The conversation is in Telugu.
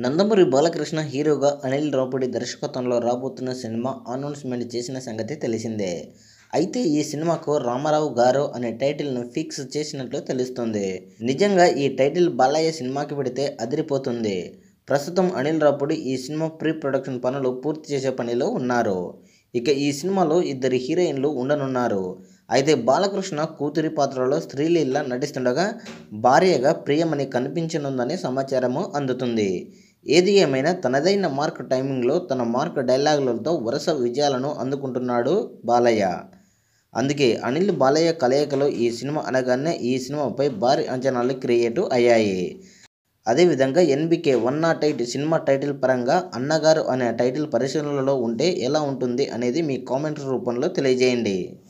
నందమూరి బాలకృష్ణ హీరోగా అనిల్ రావుపూడి దర్శకత్వంలో రాబోతున్న సినిమా అనౌన్స్మెంట్ చేసిన సంగతి తెలిసిందే అయితే ఈ సినిమాకు రామారావు గారు అనే టైటిల్ను ఫిక్స్ చేసినట్లు తెలుస్తుంది నిజంగా ఈ టైటిల్ బాలయ్య సినిమాకి పెడితే అదిరిపోతుంది ప్రస్తుతం అనిల్ రావుపూడి ఈ సినిమా ప్రీ ప్రొడక్షన్ పనులు పూర్తి చేసే పనిలో ఉన్నారు ఇక ఈ సినిమాలో ఇద్దరు హీరోయిన్లు ఉండనున్నారు అయితే బాలకృష్ణ కూతురి పాత్రలో శ్రీలీల నటిస్తుండగా భార్యగా ప్రియమణి కనిపించనుందని సమాచారము అందుతుంది ఏది ఏమైనా తనదైన మార్క్ టైమింగ్లో తన మార్క్ డైలాగులతో వరుస విజయాలను అందుకుంటున్నాడు బాలయ్య అందుకే అనిల్ బాలయ్య కలయికలో ఈ సినిమా అనగానే ఈ సినిమాపై భారీ అంచనాలు క్రియేట్ అయ్యాయి అదేవిధంగా ఎన్బికే వన్ నాట్ ఎయిట్ సినిమా టైటిల్ పరంగా అన్నగారు అనే టైటిల్ పరిశీలనలో ఉంటే ఎలా ఉంటుంది అనేది మీ కామెంట్ రూపంలో తెలియజేయండి